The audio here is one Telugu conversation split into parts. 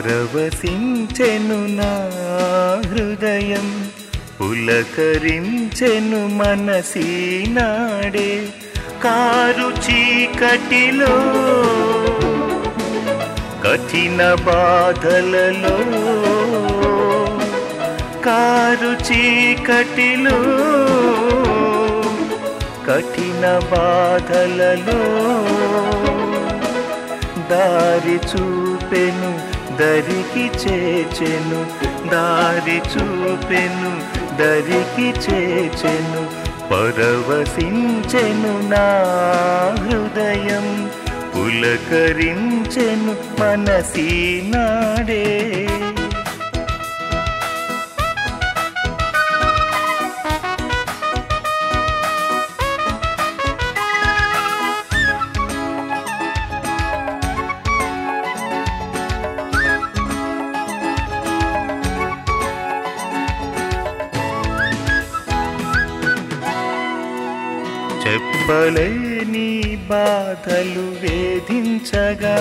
పరవశించెను నా హృదయం పులకరించెను మనసీనాడే కారు చీకటిలో కఠిన బాధలలో కారు చీకటిలో కఠిన బాధలలో దారి చూపెను దరికి చేచెను దారి చూపెను దరికి చేచెను పరవశించెను నా హృదయం పులకరించెను మనసీనాడే చెప్పలేని బాధలు వేధించగా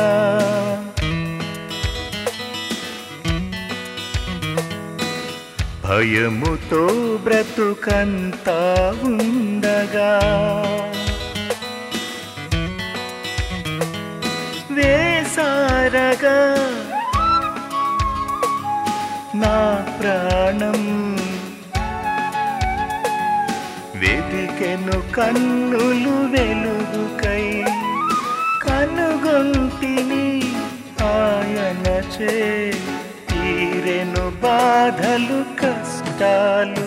భయముతో బ్రతుకంతా ఉండగా వేసారగా నా ప్రాణం వెదికెను కన్నులు వెలుగుకై కనుగొంటిని ఆయనచే తీరెను బాధలు కష్టాలు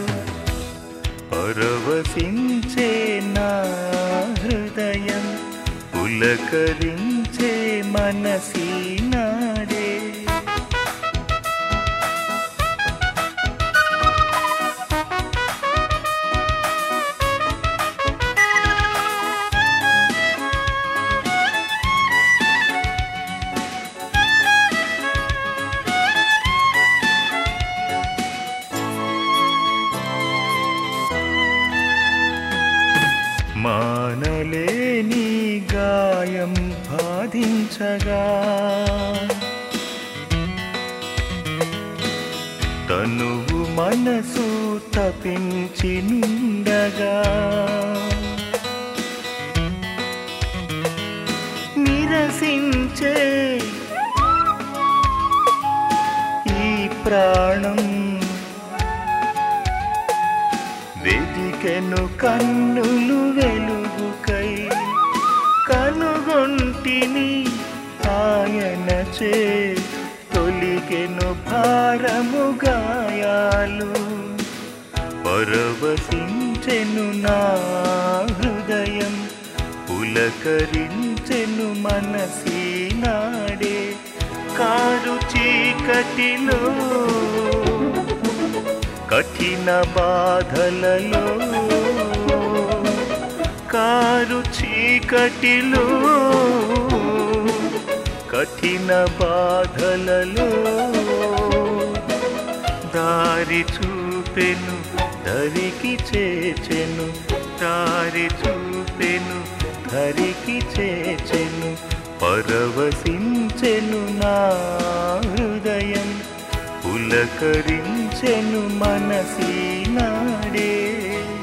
పరవశించే నా హృదయం పులకరించే మనసీనాడే మానలేని గాయం బాధించగా తనువు మనసు తపించి నిండగా నిరసించే ఈ ప్రాణం వెదికెను కన్నులు వెలుగుకై కనుగొంటిని ఆయనచే తొలిగెను భారము గాయాలు పరవశించెను నా హృదయం పులకరించెను మనసీనాడే కారు చీకటిలో కఠిన బాధలలో కారు చీకటిలో కఠిన బాధలలో దారి చూపెను దరికి చేచెను దారి చూపెను ధరికి చేచెను పరవశించెను నా హృదయం పులకరించెను మనసీనాడే